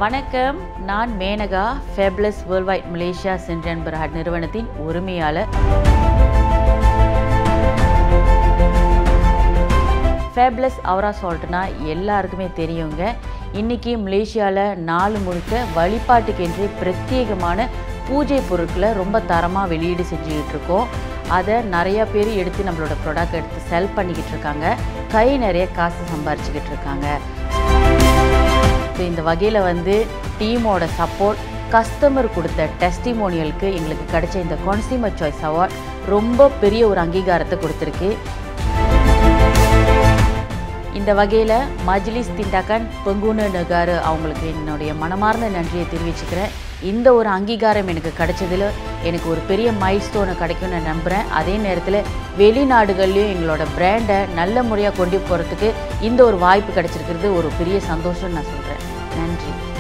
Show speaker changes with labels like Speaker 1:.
Speaker 1: வணக்கம் நான் Menaka fabulous world wide Malaysia சென்ட்ரன் பிரஹாட் நிறுவனத்தின் உரிமையாளர் ஃபேப்லஸ் அவரா சால்ட்னா எல்லாருக்குமே தெரியுங்க இன்றைக்கி மலேசியாவில் நாலு முழுக்க வழிபாட்டுக்கென்று பிரத்யேகமான பூஜை பொருட்களை ரொம்ப தரமாக வெளியீடு செஞ்சுக்கிட்டு இருக்கோம் அதை நிறையா பேர் எடுத்து நம்மளோட ப்ராடக்ட் எடுத்து செல் பண்ணிக்கிட்டு இருக்காங்க கை நிறைய காசு சம்பாரிச்சுக்கிட்டு இருக்காங்க ஸோ இந்த வகையில் வந்து டீமோட சப்போர்ட் கஸ்டமர் கொடுத்த டெஸ்டிமோனியலுக்கு எங்களுக்கு கிடைச்ச இந்த கன்சியூமர் சாய்ஸ் அவார்ட் ரொம்ப பெரிய ஒரு அங்கீகாரத்தை கொடுத்துருக்கு இந்த வகையில் மஜ்லிஸ் திண்டாக்கன் பெங்குன நகாரு அவங்களுக்கு என்னுடைய மனமார்ந்த நன்றியை தெரிவிச்சுக்கிறேன் இந்த ஒரு அங்கீகாரம் எனக்கு கிடைச்சதில் எனக்கு ஒரு பெரிய மைல்ஸ்டோனை கிடைக்கும்னு நான் நம்புகிறேன் அதே நேரத்தில் வெளிநாடுகள்லேயும் எங்களோட பிராண்டை நல்ல முறையாக கொண்டு போகிறதுக்கு இந்த ஒரு வாய்ப்பு கிடைச்சிருக்கிறது ஒரு பெரிய சந்தோஷம்னு நான் சொல்கிறேன் நன்றி